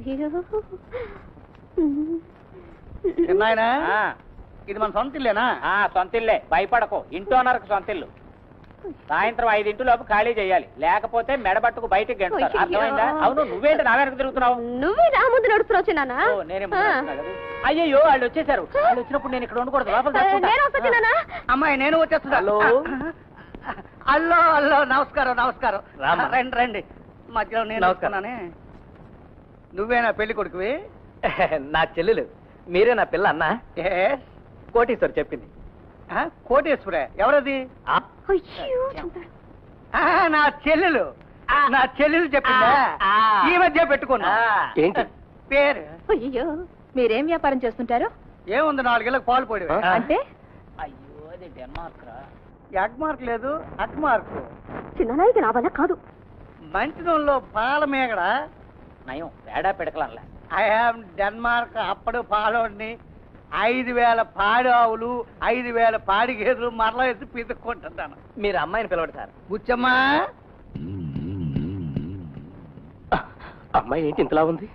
చిన్నాయనా ఆ, ఇది మన సొంత ఇల్లేనా ఆ, సొంత ఇల్లే భయపడకు ఇంటి ఓనర్కి సొంత ఇల్లు సాయంత్రం ఐదింటి లోపు ఖాళీ చేయాలి లేకపోతే మెడబట్టుకు బయటికి గెంటారు అయ్యయ్యో. అర్థమైందా అవును నువ్వేంటి నా వెనక తిరుగుతున్నావు నువ్వే నా ముందు నడుస్తున్నావు చిన్నానా ఓ, నేనే ముందు వస్తున్నా కదా. అయ్యయ్యో వాళ్ళు వచ్చేసారు వాళ్ళు వచ్చినప్పుడు నేను ఇక్కడ ఉండకూడదు లోపల దాక్కుంటా. నేను వస్తా చిన్నానా అమ్మాయి నేను వచ్చేస్తున్నా హలో. హలో హలో నమస్కారం నమస్కారం రామ్మా. రండి రండి మధ్యలో నేను నమస్కారం. వస్తున్నానే నువ్వేనా పెళ్లి కొడుకువి నా చెల్లెలు మీరే నా పిల్ల అన్న ఎస్ కోటీశ్వర్ చెప్పింది కోటేశ్వరే ఎవరది ఆ, అయ్యో చంపాడు. ఆ, నా చెల్లెలు నా చెల్లెలు చెప్పిందా ఆ. ఈ మధ్య పెట్టుకున్నా ఆ. ఏంటి పేరు అయ్యో మీరేం వ్యాపారం చేస్తుంటారు ఏముంది నాలుగేళ్ళకి పాలు పొడి ఆ. అంటే అయ్యో అది డెన్మార్క్ రా ఎగ్ మార్క్ లేదు అగ్ మార్క్ చిన్ననాయికి నా వల్ల కాదు మంచిదంలో పాల మేగడ నయం తేడా పిడకలన్లే ఐ హావ్ డెన్మార్క్ అప్పుడు పాలోడిని ఐదు వేల పాడి ఆవులు ఐదు వేల పాడి గేదెలు మరలా వేసి పితుక్కుంటున్నాను మీరు అమ్మాయిని పిలవండి సార్ బుచ్చమ్మా అమ్మాయి ఏంటి ఇంతలా ఉంది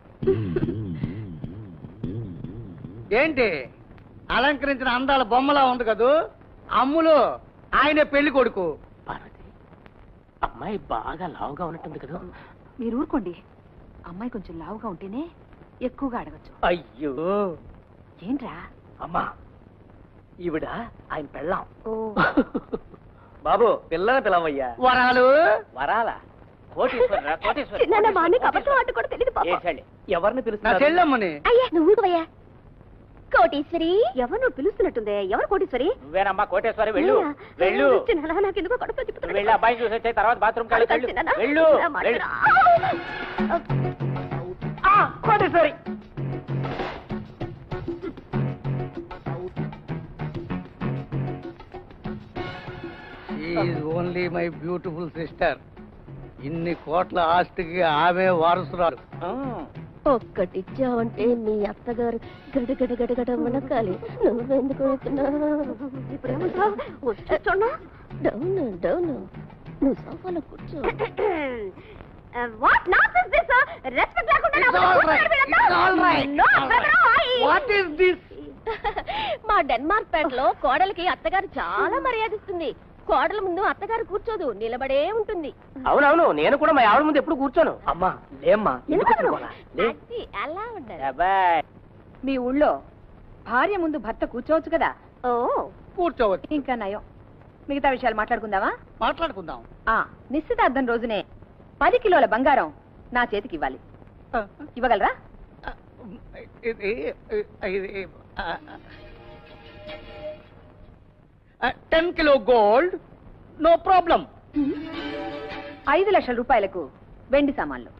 ఏంటి అలంకరించిన అందాల బొమ్మలా ఉంది కదూ అమ్ములు ఆయన పెళ్లి కొడుకు పార్వతి అమ్మాయి బాగా లావుగా ఉన్నట్టుంది కదా మీరు ఊరుకోండి అమ్మాయి కొంచెం లావుగా ఉంటేనే ఎక్కువగా అడగచ్చు అయ్యో ఏంట్రా అమ్మా ఈవిడ ఆయన పెళ్ళాం ఓ బాబు పిల్లని పిలవయ్యా వరాలు వరాలా కోటీశ్వర రా, కోటీశ్వర చిన్న మా అన్నకి కోటీశ్వర, అబద్ధం ఆట కూడా తెలియదు పాపం. ఏడ్చాలి. ఎవరిని నా పిలుస్తున్నారు చెల్లెమ్మని అయ్యా నువ్వు ఊరుకోవయ్యా కోటీశ్వరి ఎవరు నువ్వు పిలుస్తున్నట్టుందే ఎవరు కోటీశ్వరి నువ్వేనమ్మా కోటేశ్వరి వెళ్ళు అయ్యా, వెళ్ళు చిన్నానా, నాకెందుకో కడుపులో నువ్వు తిప్పుతుంది. వెళ్ళి అబ్బాయి చూసి వచ్చే తర్వాత బాత్రూమ్ వెళ్ళి వెళ్ళు చిన్నానా, వెళ్ళు నా మాట వెళ్ళు. రా. ఆ, Koteswari only my beautiful sister ఇన్ని కోట్ల ఆస్తికి ఆమె వారసురాలు ఆ, ఒక్కటిచ్చావంటే మీ అత్తగారు గడగడ గడగడ వణకాలి నువ్వెందుకు డౌన్ డౌన్ నువ్వు సోఫాలో కూర్చో what nonsense this respect It's all right. It's all right. All right. What is this? మా డెన్మార్క్ పేటలో కోడలికి అత్తగారు చాలా మర్యాదిస్తుంది కోడల ముందు అత్తగారు కూర్చోదు నిలబడే ఉంటుంది అవునవును నేను కూడా మా ఆవిడ ముందు ఎప్పుడు కూర్చోను అమ్మా లేమ్మా ఎందుకు నిలబడను. కూర్చోవాలా? లే. అది అలా ఉండాలి అబ్బాయ్ మీ ఊళ్ళో భార్య ముందు భర్త కూర్చోవచ్చు కదా ఓ కూర్చోవచ్చు ఇంకా నయం మిగతా విషయాలు మాట్లాడుకుందామా మాట్లాడుకుందాం ఆ నిశ్చితార్థం రోజునే పది కిలోల బంగారం నా చేతికి ఇవ్వాలి ఇవ్వగలరా ఇది ఇది ten kilo gold no problem ఐదు లక్షల రూపాయలకు వెండి సామాన్లు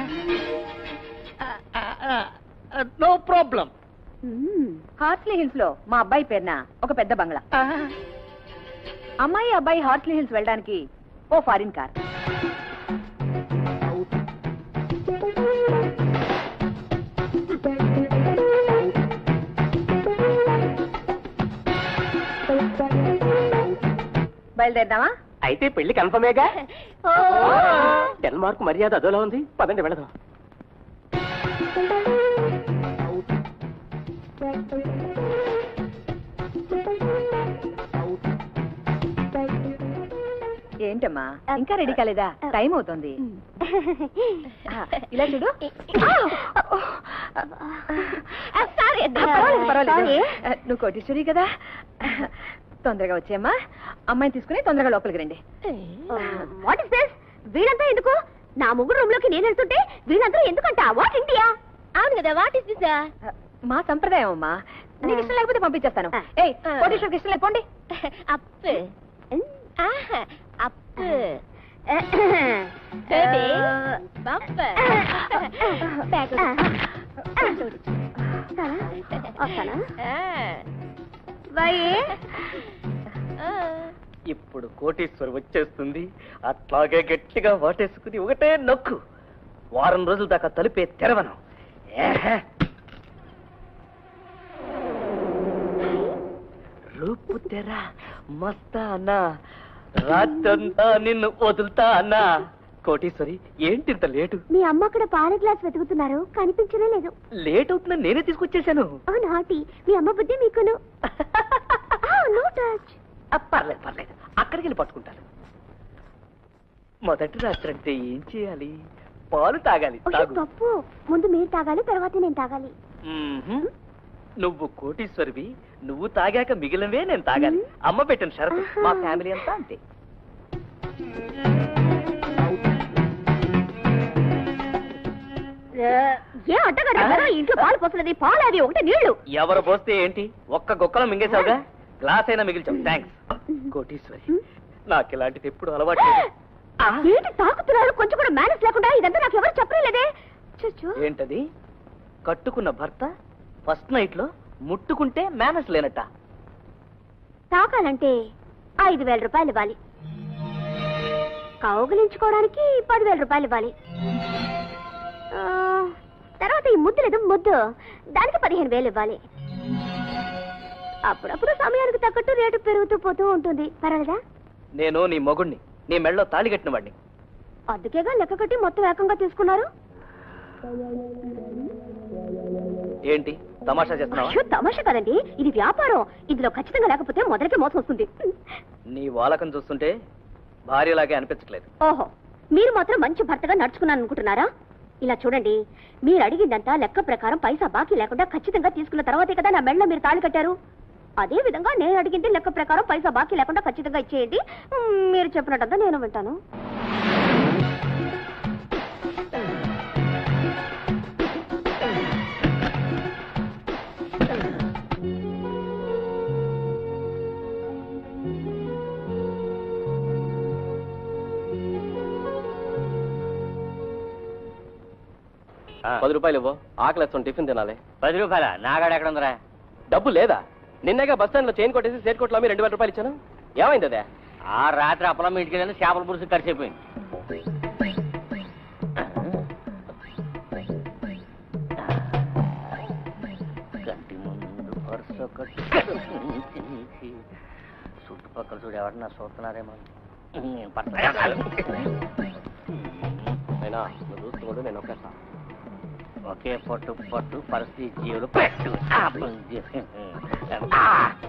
నో ప్రాబ్లం హార్స్లీ హిల్స్ లో మా అబ్బాయి పేరున ఒక పెద్ద బంగ్లా అమ్మాయి అబ్బాయి హార్స్లీ హిల్స్ వెళ్ళడానికి ఓ ఫారిన్ కార్ బయలుదేరదామా అయితే పెళ్లి కన్ఫర్మేగా డెన్మార్క్ మర్యాద అదోలా ఉంది పదండి వెళదాం ఏంటమ్మా ఇంకా రెడీ కాలేదా టైం అవుతుంది ఆ, ఇలా చూడు సారీ పర్వాలేదు, పర్వాలేదు. ఆ, నువ్వు కోటీశ్వరి కదా తొందరగా వచ్చేయమ్మా అమ్మాయిని తీసుకుని తొందరగా లోపలికి రండి వాట్ ఇస్ దిస్ వీళ్ళంతా ఎందుకు నా ముగ్గురు రూమ్ లోకి నేను వెళ్తుంటే వీళ్ళందరూ ఎందుకంట వాట్ ఇండియా అవును కదా వాట్ ఇస్ దిస్ ఆ, మా సంప్రదాయం అమ్మా నీకు ఇష్టం లేకపోతే పంపించేస్తాను ఆ. ఏయ్ కోటేశ్వరికి ఇష్టం లేదు పోండి అప్పు అప్పు బేబీ బంప్ ఇప్పుడు కోటేశ్వరి వచ్చేస్తుంది అట్లాగే గట్టిగా వాటేసుకుని ఒకటే నొక్కు వారం రోజుల దాకా తలుపే తెరవను ఏహే. రూపు తెర మస్తా అన్నా రాత్రంతా నిన్ను వదులుతా అన్నా కోటీశ్వరి ఏంటి ఇంత లేటు మీ అమ్మ అక్కడ పాల గ్లాస్ వెతుకుతున్నారు కనిపించనే లేదు లేట్ అవుతుందని నేనే తీసుకొచ్చేసాను ఓ నాటి మీ అమ్మ బుద్ధి మీకును నో టచ్ ఆ, పర్లేదు పర్లేదు అక్కడికి వెళ్ళి పట్టుకుంటాను మొదటి రాత్రి అంటే ఏం చేయాలి పాలు తాగాలి తాగు తప్పు ముందు మీరు తాగాలి తర్వాత నేను తాగాలి మ్మ్హ్మ్. నువ్వు కోటీశ్వరివి నువ్వు తాగాక మిగిలినవే నేను తాగాలి మ్మ్. అమ్మ పెట్టిన షరతు మా ఫ్యామిలీ అంతా అంతే ఏ అడ్డగడ్డ ఇంట్లో పాలు పోసలేదు పాలు అది ఒకటి నీళ్లు ఎవరు పోస్తే ఏంటి ఒక్క గొక్కలో మింగేశావుగా గ్లాస్ అయినా మిగిల్చావు థ్యాంక్స్ కోటీశ్వరి నాకు ఇలాంటిది ఎప్పుడు అలవాటు లేదు. ఆ, ఏంటి తాకుతున్నారు కొంచెం కూడా మేనేజ్ లేకుండా ఇదంతా నాకు ఎవరు చెప్పలేదే చచ్చు ఏంటది కట్టుకున్న భర్త ఫస్ట్ నైట్ లో ముట్టుకుంటే మేనస్ లేనట్ట తాకాలంటే ఐదు వేల రూపాయలు ఇవ్వాలి కౌగిలించుకోవడానికి పదివేల రూపాయలు ఇవ్వాలి ఆ, తర్వాత ఈ ముద్దు లేదు ముద్దు దానికి పదిహేను వేలు ఇవ్వాలి అప్పుడప్పుడు సమయానికి తగ్గట్టు రేటు పెరుగుతూ పోతూ ఉంటుంది పర్వాలేదా నేను నీ మొగుణ్ణి నీ మెళ్ళలో తాళి కట్టిన వాడిని అందుకేగా లెక్క కట్టి మొత్తం ఏకంగా తీసుకున్నారు ఏంటి తమాషా చేస్తున్నావా అయ్యో తమాషా కదండి ఇది వ్యాపారం ఇందులో ఖచ్చితంగా లేకపోతే మొదలకి మోసం వస్తుంది నీ వాలకం చూస్తుంటే భార్యలాగే అనిపించట్లేదు ఓహో మీరు మాత్రం మంచి భర్తగా నడుచుకున్నాను అనుకుంటున్నారా ఇలా చూడండి మీరు అడిగిందంతా లెక్క ప్రకారం పైసా బాకీ లేకుండా ఖచ్చితంగా తీసుకున్న తర్వాతే కదా నా మెళ్ళ మీరు తాళి కట్టారు అదే విధంగా నేను అడిగింది లెక్క ప్రకారం పైసా బాకీ లేకుండా ఖచ్చితంగా ఇచ్చేయండి మ్, మీరు చెప్పినట్టంతా నేను వింటాను పది రూపాయలు ఇవ్వు ఆకలి వేస్తాం టిఫిన్ తినాలి పది రూపాయల నాగాడు ఎక్కడ ఉందిరా డబ్బు లేదా నిన్నగా బస్ స్టాండ్ లో చైన్ కొట్టేసి సేట్ కొట్లో రెండు వేల రూపాయలు ఇచ్చాను ఏమైంది అదే ఆ రాత్రి అప్పలం ఇంటికి వెళ్ళి చేపల పులుసు ఖర్చు అయిపోయింది కంటి ముందు వరుస ఒకటి తీసి, చుట్టుపక్కల చూడు ఎవరన్నా చూస్తున్నారేమో అయినా నువ్వు చూసుకుంటూ నేను ఒకేస్తా ఒకే పొట్టు పొట్టు పరిస్థితి జీవులు పెట్టు ఆ, ఆ.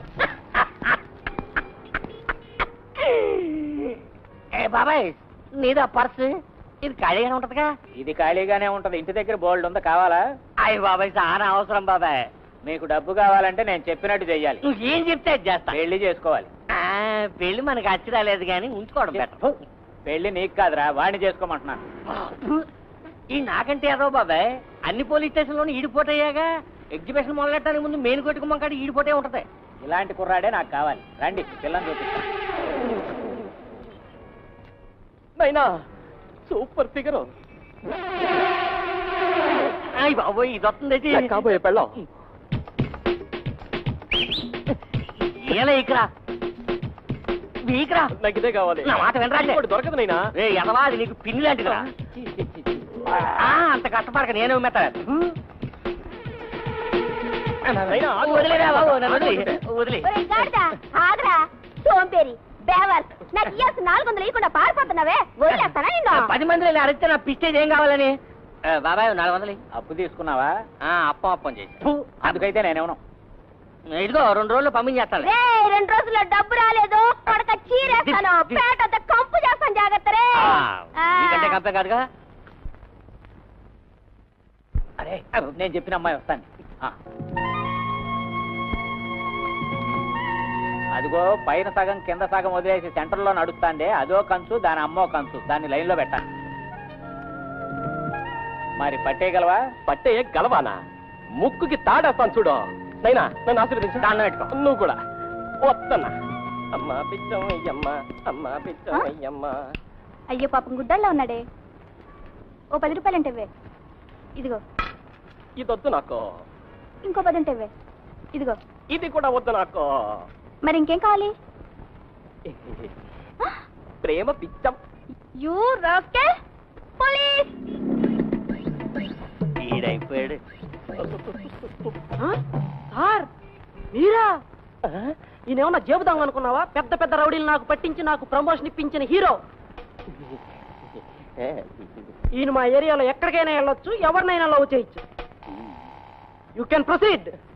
ఏ బాబాయ్ నీదా పర్స్ ఇది ఖాళీగానే ఉంటదిగా ఇది ఖాళీగానే ఉంటది ఇంటి దగ్గర బోల్డ్ ఉందా కావాలా అయ్యి బాబాయ్ చాలా అవసరం బాబాయ్ మీకు డబ్బు కావాలంటే నేను చెప్పినట్టు చెయ్యాలి నువ్వు ఏం చెప్తే చేస్తా పెళ్లి చేసుకోవాలి పెళ్లి మనకి అచ్చి రాలేదు కానీ ఉంచుకోవడం బెటర్ పెళ్లి నీకు కాదురా వాడిని చేసుకోమంటున్నాను ఈ నాకంటే ఏదో బాబాయ్ అన్ని పోలీస్ స్టేషన్లోనూ ఈడిపోటయ్యాగా ఎగ్జిబిషన్ మొదలెట్టడానికి ముందు మెయిన్ కొట్టుకుమ్మంకాడ ఈడిపోటే ఉంటది ఇలాంటి కుర్రాడే నాకు కావాలి రండి పిల్లని చూపిస్తా నైనా సూపర్ ఫిగర్ అయ్యి బాబోయ్ ఇది వస్తుంది కాబోయే పెళ్ళం ఇలా ఇకరా వీకరా నాకు ఇదే కావాలి నా మాట వినరా అంటే? ఇంకోటి దొరకదు నైనా రే ఎదవా అది నీకు పిన్ని లాంటిదిరా ఆ, అంత కష్టపడక నేను మెత్తా నైనా, ఆగు. వదిలేరా బాబు నన్ను వదిలి వదిలి ఒరేయ్ గాడిద, ఆగరా సోంపేరి బేవర్ నాకు ఇయ్యాల్సిన నాలుగు వందలు ఇవ్వకుండా పారిపోతున్నావే వదిలేస్తానా నిన్ను పది మందిలో ఇలా అడిగితే నా పిస్టేజ్ ఏం కావాలని బాబాయ్ నాలుగు వందలు అప్పు తీసుకున్నావా అప్పం అప్పం చేసి అందుకైతే నేనేమను ఇదిగో రెండు రోజులు పంపించేస్తాను రే రెండు రోజుల్లో డబ్బు రాలేదు కొడక చీరేస్తాను ది- ది- పేట అంతా కంపు చేస్తాను జాగ్రత్త రే ఆ. నీకంటే కంపే కాదుగా అరే నేను చెప్పిన అమ్మాయి వస్తాను ఆ. అదిగో పైన సగం కింద సగం వదిలేసి సెంటర్లో నడుస్తాండే అదో కంచు దాని అమ్మో కంచు దాన్ని లైన్లో పెట్టాలి మరి పట్టేయగలవా పట్టే గలవానా ముక్కుకి తాడేస్తాను చూడు నైనా నన్ను ఆశీర్వదించు దాన్ని పెట్టుకో నువ్వు కూడా వస్తున్నా అమ్మా పిచ్చం అయ్యమ్మ అమ్మా పిచ్చం అయ్యమ్మ అయ్యో పాపం గుడ్డల్లో ఉన్నాడే ఓ పది రూపాయలు అంటే ఇవ్వే. ఇదిగో ఇదొద్దు నాకు ఇంకో పది అంటే ఇవ్వే. ఇదిగో ఇది కూడా వద్దు నాకు మరి ఇంకేం కావాలి ప్రేమ పిచ్చం యూ రాస్కెల్ పోలీస్ ఈడైపోయాడు సార్ మీరా ఈయనేమన్నా జేబుదాం అనుకున్నావా పెద్ద పెద్ద రౌడీలు నాకు పట్టించి నాకు ప్రమోషన్ ఇప్పించిన హీరో ఈయన మా ఏరియాలో ఎక్కడికైనా వెళ్ళొచ్చు ఎవరినైనా లవ్ చేయొచ్చు యూ కెన్ ప్రొసీడ్